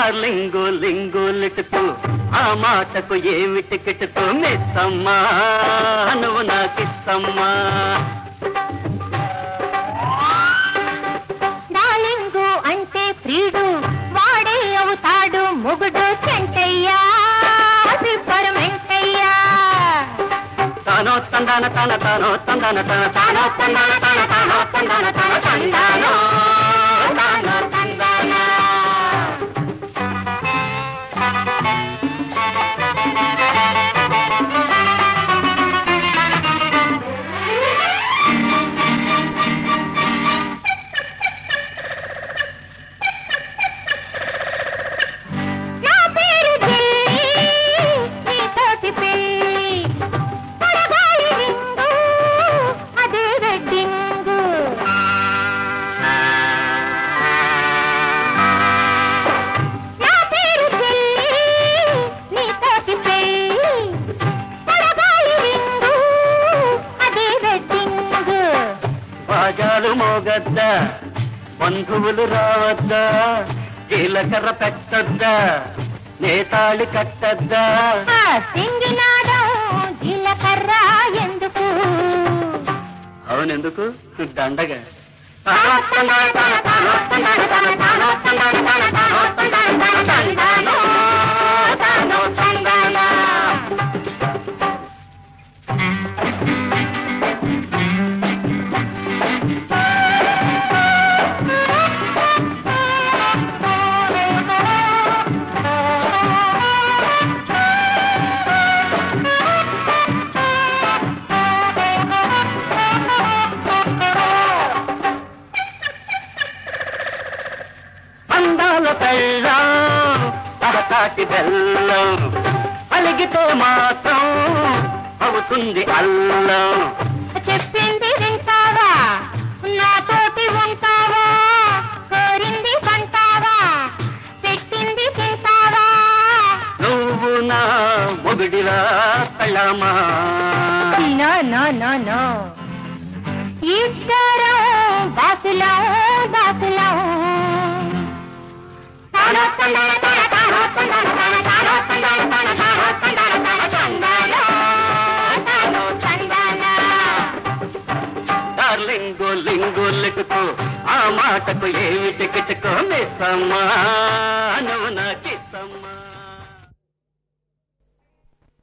darling లింగు లిటుతూ ఆ మాటకు ఏమిటి కిటుతూ మిస్సమ్మా నువ్వు నాకిస్తమ్మా డార్లింగు అంటే ప్రియుడు వాడే అవుతాడు మొగుడు చెంటయ్యా వెంటయ్యా తానో తందాన తన తానో తందాన తన తానో తందాన తన తానో తందాన తన తందానో తానో తందాన నా పేరు ఢిల్లీ నీతోటి పెళ్ళి పడగాలి రింగు అదే వెడ్డింగు నా పేరు ఢిల్లీ నీతోటి పెళ్ళి పడగాలి రింగు అదే వెడ్డింగు బాజాలు మోగద్దా బంధువులు రావద్దా జీలకర్ర పెట్టద్దా నేతాళి కట్టద్దా ఆ సింగినాదం జీలకర్ర ఎందుకు అవునెందుకు దండగా అందాల పెళ్ళం తహతాటి బెల్లం అలిగితే మాత్రం అవుతుంది అల్లం చెప్పింది వింటావా నాతోటి ఉంటావా కోరింది పంటావా పెట్టింది తింటావా నువ్వు నా మొగుడిలా పెళ్ళమా నో నో నో నో ఇద్దరం బాసులం బాసులం తానో తందాన తాన తానో తందాన తాన తానో తందాన తాన తానో తందాన తాన తందానో తానో తందాన డార్లింగు లింగు లిక్కుతూ ఆ మాటకు ఏమిటి కిటుకో మిస్సమ్మా నువ్వు నాకిస్తమ్మా